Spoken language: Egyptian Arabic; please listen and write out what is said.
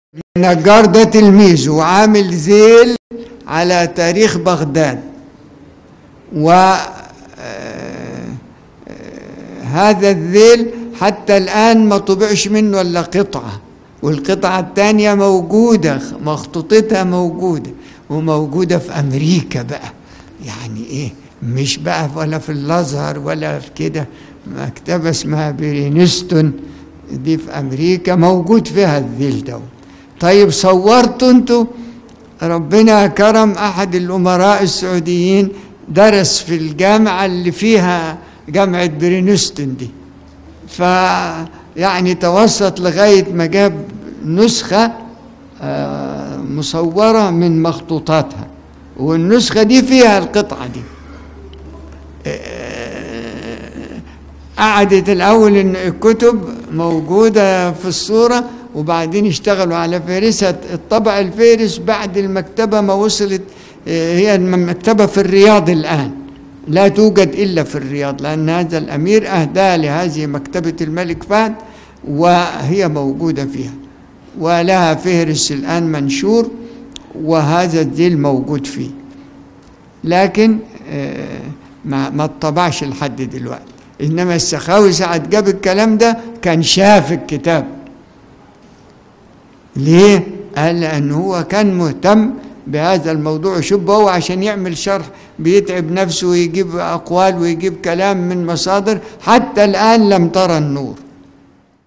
النجار ده تلميذه وعامل ذيل على تاريخ بغداد و آه، آه، هذا الذيل حتى الآن ما طبعش منه إلا قطعة والقطعة الثانية موجودة مخطوطتها موجودة وموجودة في أمريكا بقى يعني إيه مش بقى ولا في الأزهر ولا في كده مكتبة اسمها برينستون دي في أمريكا موجود فيها الذيل ده طيب صورتوا انتوا ربنا كرم أحد الأمراء السعوديين درس في الجامعة اللي فيها جامعة برينستون دي ف يعني توسط لغاية ما جاب نسخة آه، مصورة من مخطوطاتها والنسخة دي فيها القطعة دي آه، قعدت الأول إن الكتب موجودة في الصورة وبعدين اشتغلوا على فهرسها الطبع الفهرس بعد المكتبة ما وصلت آه، هي المكتبة في الرياض الآن لا توجد إلا في الرياض لأن هذا الأمير أهدى لهذه مكتبة الملك فهد وهي موجودة فيها ولها فهرس الآن منشور وهذا الذيل موجود فيه لكن آه، ما ما اتطبعش لحد دلوقتي انما السخاوي ساعة جاب الكلام ده كان شاف الكتاب ليه؟ قال لأن هو كان مهتم بهذا الموضوع شوف هو عشان يعمل شرح بيتعب نفسه ويجيب أقوال ويجيب كلام من مصادر حتى الآن لم ترى النور